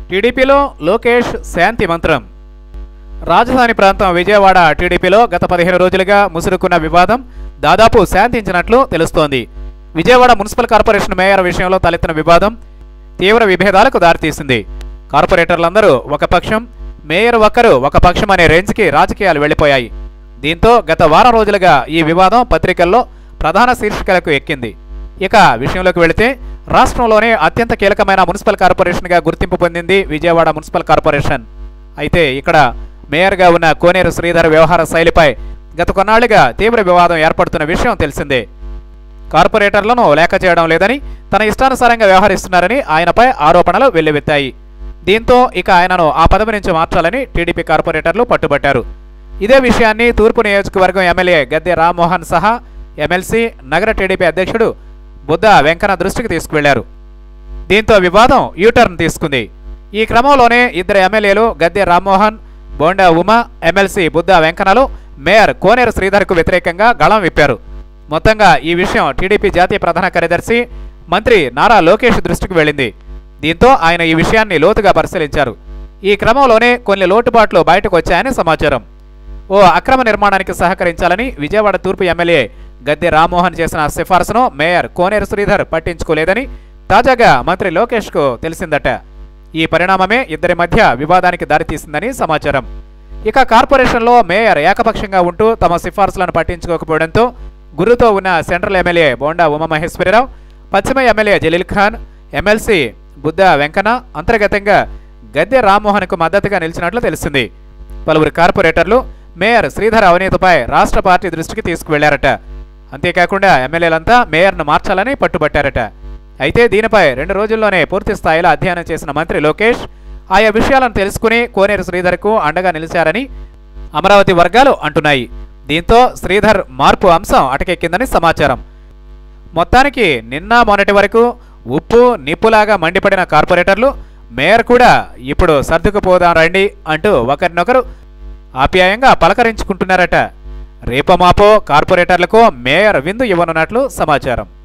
టీడీపీలో లోకేష్ శాంతి మంత్రం రాజధాని ప్రాంతం విజయవాడ టీడీపీలో గత పదిహేను రోజులుగా ముసురుకున్న వివాదం దాదాపు శాంతించినట్లు తెలుస్తోంది విజయవాడ మున్సిపల్ కార్పొరేషన్ మేయర్ విషయంలో తలెత్తిన వివాదం తీవ్ర విభేదాలకు దారితీసింది కార్పొరేటర్లందరూ ఒక పక్షం మేయర్ ఒక్కరు ఒక పక్షం అనే రేంజ్కి రాజకీయాలు వెళ్లిపోయాయి దీంతో గత వారం రోజులుగా ఈ వివాదం పత్రికల్లో ప్రధాన శీర్షికలకు ఎక్కింది ఇక విషయంలోకి వెళితే రాష్ట్రంలోనే అత్యంత కీలకమైన మున్సిపల్ కార్పొరేషన్గా గుర్తింపు పొందింది విజయవాడ మున్సిపల్ కార్పొరేషన్ అయితే ఇక్కడ మేయర్గా ఉన్న కోనేరు శ్రీధర్ వ్యవహార శైలిపై గత కొన్నాళ్లుగా తీవ్ర వివాదం ఏర్పడుతున్న విషయం తెలిసిందే కార్పొరేటర్లను లేఖ చేయడం లేదని తన ఇష్టానుసారంగా వ్యవహరిస్తున్నారని ఆయనపై ఆరోపణలు వెల్లువెత్తాయి దీంతో ఇక ఆయనను ఆ పదవి నుంచి మార్చాలని టీడీపీ కార్పొరేటర్లు పట్టుబట్టారు ఇదే విషయాన్ని తూర్పు నియోజకవర్గం ఎమ్మెల్యే గద్దె రామ్మోహన్ సహా ఎమ్మెల్సీ నగర టీడీపీ అధ్యక్షుడు బుద్ధ వెంకన్న దృష్టికి తీసుకువెళ్లారు దీంతో వివాదం యూటర్న్ తీసుకుంది ఈ క్రమంలోనే ఇద్దరు ఎమ్మెల్యేలు గద్దె రామ్మోహన్ బోండా ఉమా ఎమ్మెల్సీ బుద్ధ వెంకన్నలు మేయర్ కోనేరు శ్రీధర్కు వ్యతిరేకంగా గళం విప్పారు మొత్తంగా ఈ విషయం టీడీపీ జాతీయ ప్రధాన కార్యదర్శి మంత్రి నారా లోకేష్ దృష్టికి వెళ్ళింది దీంతో ఆయన ఈ విషయాన్ని లోతుగా పరిశీలించారు ఈ క్రమంలోనే కొన్ని లోటుపాట్లు బయటకు వచ్చాయని సమాచారం ఓ అక్రమ నిర్మాణానికి సహకరించాలని విజయవాడ తూర్పు ఎమ్మెల్యే గద్దె రామ్మోహన్ చేసిన సిఫార్సును మేయర్ కోనేరు శ్రీధర్ పట్టించుకోలేదని తాజాగా మంత్రి లోకేష్కు తెలిసిందట ఈ పరిణామమే ఇద్దరి మధ్య వివాదానికి దారితీసిందని సమాచారం ఇక కార్పొరేషన్లో మేయర్ ఏకపక్షంగా ఉంటూ తమ సిఫార్సులను పట్టించుకోకపోవడంతో గురుతో ఉన్న సెంట్రల్ ఎమ్మెల్యే బోండా ఉమామహేశ్వరరావు పశ్చిమ ఎమ్మెల్యే జలీల్ ఖాన్ ఎమ్మెల్సీ బుద్ధ వెంకన్న అంతర్గతంగా గద్దె రామ్మోహన్కు మద్దతుగా నిలిచినట్లు తెలిసింది పలువురు కార్పొరేటర్లు మేయర్ శ్రీధర్ అవినీతిపై రాష్ట్ర పార్టీ దృష్టికి తీసుకువెళ్లారట అంతేకాకుండా ఎమ్మెల్యేలంతా మేయర్ను మార్చాలని పట్టుబట్టారట అయితే దీనిపై రెండు రోజుల్లోనే పూర్తి స్థాయిలో అధ్యయనం చేసిన మంత్రి లోకేష్ ఆయా విషయాలను తెలుసుకుని కోనేరు శ్రీధర్కు అండగా నిలిచారని అమరావతి వర్గాలు అంటున్నాయి దీంతో శ్రీధర్ మార్పు అంశం అటకెక్కిందని సమాచారం మొత్తానికి నిన్న మొన్నటి వరకు ఉప్పు నిప్పులాగా మండిపడిన కార్పొరేటర్లు మేయర్ కూడా ఇప్పుడు సర్దుకుపోదాం రండి అంటూ ఒకరినొకరు ఆప్యాయంగా పలకరించుకుంటున్నారట రేపమాపో కార్పొరేటర్లకు మేయర్ విందు ఇవ్వనున్నట్లు సమాచారం